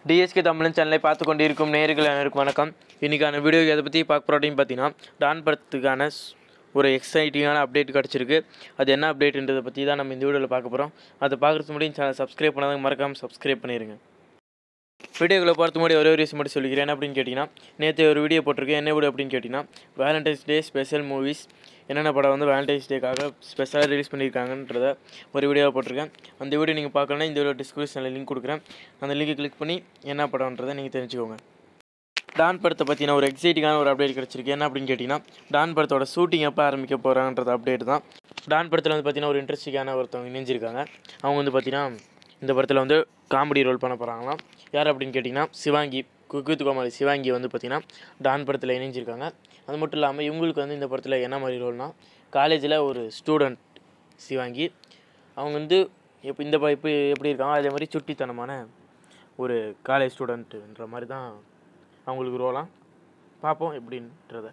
TSK தமிழன் சேனலை பார்த்து கொண்டு இருக்கும் நேயர்கள் அனைவருக்கும் வணக்கம் இன்றைக்கான வீடியோ எதை பற்றி பார்க்க போகிறோம் பார்த்தீங்கன்னா டான் படத்துக்கான ஸ்- ஒரு எக்ஸைட்டிங்கான அப்டேட் கிடச்சிருக்கு அது என்ன அப்டேட்ன்றதை பற்றி தான் நம்ம இந்த வீடியோவில் பார்க்க போகிறோம் அதை பார்க்குறதுக்கு முடியும் சேனல் சப்ஸ்கிரைப் பண்ணாதவங்க மறக்காமல் சப்ஸ்கிரைப் பண்ணிடுங்க வீடியோக்குள்ளே பார்த்து முன்னாடி ஒரே ஒரு விஷயம் மட்டும் சொல்லிக்கிறேன் என்ன அப்படின்னு கேட்டிங்கன்னா நேற்று ஒரு வீடியோ போட்டிருக்கேன் என்ன வீடியோ அப்படின்னு கேட்டிங்கன்னா வேலண்டைன்ஸ் டே ஸ்பெஷல் மூவிஸ் என்னென்ன படம் வந்து வேலண்டைன்ஸ் டேக்காக ஸ்பெஷலாக ரிலீஸ் பண்ணியிருக்காங்கன்றத ஒரு வீடியோ போட்டிருக்கேன் அந்த வீடியோ நீங்கள் பார்க்கணுன்னா இந்த வீடியோ டிஸ்கிரிப்ஷனில் லிங்க் கொடுக்குறேன் அந்த லிங்கை கிளிக் பண்ணி என்ன படம்ன்றதை நீங்கள் தெரிஞ்சுக்கோங்க டான் படத்தை பற்றின ஒரு எக்ஸைட்டிங்கான ஒரு அப்டேட் கிடச்சிருக்கு என்ன அப்படின்னு கேட்டிங்கன்னா டான் படத்தோட ஷூட்டிங் எப்போ ஆரம்பிக்க போகிறாங்கன்றது அப்டேட் தான் டான் படத்தில் வந்து பார்த்தீங்கன்னா ஒரு இன்ட்ரெஸ்டிங்கான ஒருத்தவங்க இணைஞ்சிருக்காங்க அவங்க வந்து பார்த்தீங்கன்னா இந்த படத்தில் வந்து காமெடி ரோல் பண்ண போகிறாங்களாம் யார் அப்படின்னு கேட்டிங்கன்னா சிவாங்கி குக்வித் கோமாளி சிவாங்கி வந்து பார்த்தீங்கன்னா டான் படத்தில் இணைஞ்சிருக்காங்க அது மட்டும் இல்லாமல் இவங்களுக்கு வந்து இந்த படத்தில் என்ன மாதிரி ரோல்னா காலேஜில் ஒரு ஸ்டூடெண்ட் சிவாங்கி அவங்க வந்து இப்போ இந்த ப இப்போ எப்படி இருக்காங்க அதே மாதிரி சுட்டித்தனமான ஒரு காலேஜ் ஸ்டூடெண்ட்டுன்ற மாதிரி தான் அவங்களுக்கு ரோலாம் பார்ப்போம் எப்படின்றத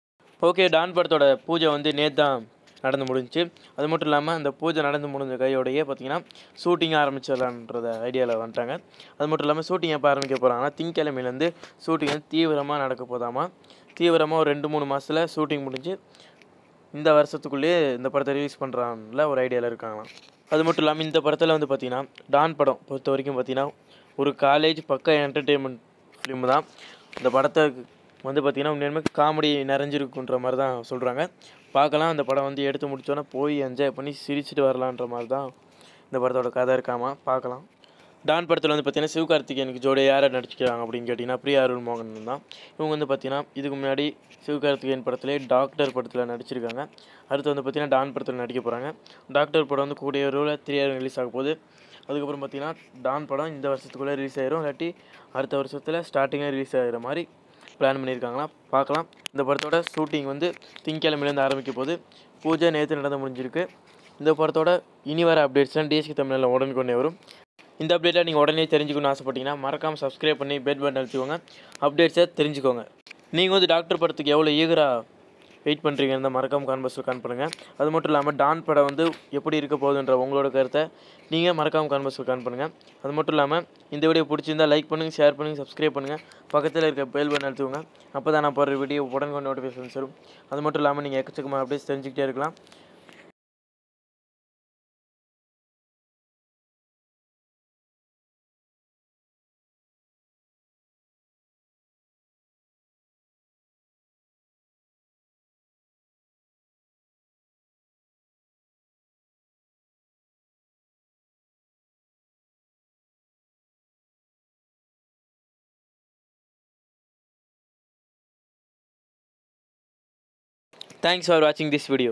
ஓகே டான் படத்தோட பூஜை வந்து நேற்று தான் நடந்து முடிஞ்சுச்சு அது மட்டும் இல்லாமல் அந்த பூஜை நடந்து முடிஞ்ச கையோடையே பார்த்தீங்கன்னா ஷூட்டிங் ஆரம்பிச்சிடலான்றத ஐடியாவில் வந்துட்டாங்க அது மட்டும் இல்லாமல் ஷூட்டிங் எப்போ ஆரம்பிக்க போகிறாங்கன்னா திங்கக்கிழமையிலேருந்து ஷூட்டிங் வந்து தீவிரமாக நடக்க போதாமா தீவிரமாக ஒரு ரெண்டு மூணு மாதத்தில் ஷூட்டிங் முடிஞ்சு இந்த வருஷத்துக்குள்ளேயே இந்த படத்தை ரிலீஸ் பண்ணுறான்ல ஒரு ஐடியாவில் இருக்காங்களாம் அது மட்டும் இல்லாமல் இந்த படத்தில் வந்து பார்த்தீங்கன்னா டான் படம் பொறுத்த வரைக்கும் பார்த்தீங்கன்னா ஒரு காலேஜ் பக்க என்டர்டெயின்மெண்ட் ஃபிலிம் தான் இந்த படத்தை வந்து பார்த்தீங்கன்னா உண்மையுமே காமெடி நிறைஞ்சிருக்குன்ற மாதிரி தான் சொல்கிறாங்க பார்க்கலாம் அந்த படம் வந்து எடுத்து முடிச்சோன்னே போய் என்ஜாய் பண்ணி சிரிச்சிட்டு வரலான்ற மாதிரி தான் இந்த படத்தோட கதை இருக்காமா பார்க்கலாம் டான் படத்தில் வந்து பார்த்தீங்கன்னா சிவகார்த்திகேயனுக்கு ஜோடியாக யாரை நடிச்சிக்கிறாங்க அப்படின்னு கேட்டிங்கன்னா பிரியா அருள் மோகன் தான் இவங்க வந்து பார்த்தீங்கன்னா இதுக்கு முன்னாடி சிவகார்த்திகேயன் படத்திலே டாக்டர் படத்தில் நடிச்சிருக்காங்க அடுத்து வந்து பார்த்தீங்கன்னா டான் படத்தில் நடிக்க போகிறாங்க டாக்டர் படம் வந்து கூடிய ஒரு த்ரீ இயர் ரிலீஸ் ஆக போகுது அதுக்கப்புறம் பார்த்தீங்கன்னா டான் படம் இந்த வருஷத்துக்குள்ளே ரிலீஸ் ஆயிரும் இல்லாட்டி அடுத்த வருஷத்தில் ஸ்டார்டிங்காக ரிலீஸ் ஆகிற மாதிரி பிளான் பண்ணியிருக்காங்களா பார்க்கலாம் இந்த படத்தோட ஷூட்டிங் வந்து திங்கக்கிழமையிலேருந்து ஆரம்பிக்க போகுது பூஜை நேற்று நடந்து முடிஞ்சிருக்கு இந்த படத்தோட இனி வர அப்டேட்ஸ்லாம் டிஎஸ்கி தமிழில் உடனுக்குடனே வரும் இந்த அப்டேட்டை நீங்கள் உடனே தெரிஞ்சுக்கணும்னு ஆசைப்பட்டீங்கன்னா மறக்காமல் சப்ஸ்கிரைப் பண்ணி பெட் பட்டன் அழுத்திக்கோங்க அப்டேட்ஸை தெரிஞ்சுக்கோங்க நீங்கள் வந்து டாக்டர் படத்துக்கு எவ்வளோ ஈகராக வெயிட் பண்ணுறீங்க இருந்தால் மறக்காம கான்பஸில் கான் பண்ணுங்கள் அது மட்டும் இல்லாமல் டான் படம் வந்து எப்படி இருக்க போகுதுன்ற உங்களோட கருத்தை நீங்கள் மறக்காம கான்பஸில் கான் பண்ணுங்கள் அது மட்டும் இல்லாமல் இந்த வீடியோ பிடிச்சிருந்தா லைக் பண்ணுங்கள் ஷேர் பண்ணுங்கள் சப்ஸ்கிரைப் பண்ணுங்கள் பக்கத்தில் இருக்க பெல் பட்டன் அழுத்துவோங்க அப்போ தான் நான் போடுற வீடியோ உடனே நோட்டிஃபிகேஷன்ஸ் வரும் அது மட்டும் இல்லாமல் நீங்கள் எக்கச்சக்கமாக அப்டேட்ஸ் தெரிஞ்சுக்கிட்டே இருக்கலாம் தேங்க்ஸ் ஃபார் வாட்சிங் திஸ் வீடியோ